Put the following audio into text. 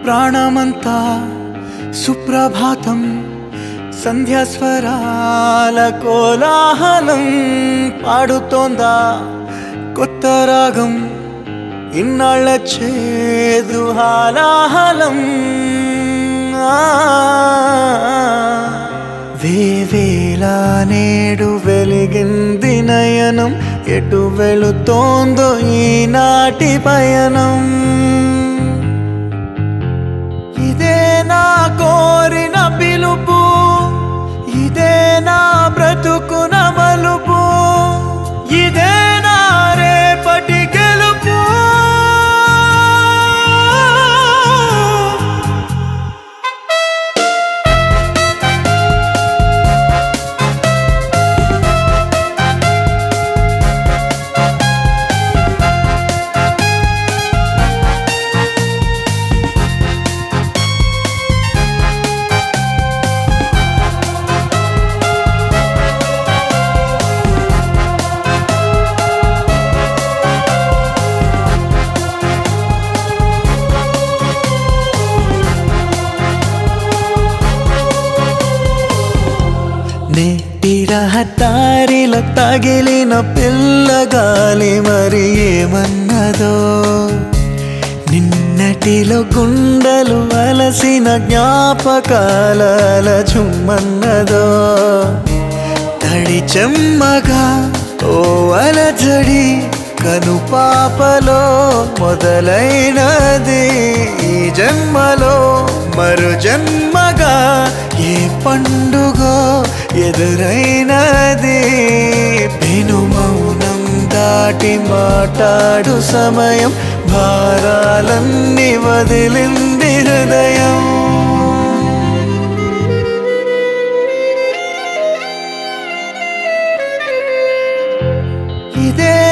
ప్రాణమంతా సుప్రభాతం సంధ్యాస్వరాల కోలాహలం పాడుతోందా కొత్త రాగం ఇన్నాళ్ళ చేదు హాలాహలం ఆ, వేవేలా నేడు వెలిగింది నయనం ఎటు వెళుతోందో ఈనాటి పయనం ఇదే నా కోరిన పిలుపు ఇదే నా బ్రతుకున మలుపు ఇదే నా రేపటి గెలుపు నేటి రహదారిలో తగిలిన పిల్లగాలి మరి ఏమన్నదో నిన్నటిలో గుండెలు అలసిన జ్ఞాపకాల చుమ్మన్నదో తడి చెమ్మగా ఓ అలజడి కను పాపలో మొదలైనది ఈ జన్మలో మరు జన్మగా ఏ పండుగో ఎదురైనది పెను మౌనం దాటి మాట్లాడు సమయం భారాలన్నీ వదిలింది హృదయం ఇదే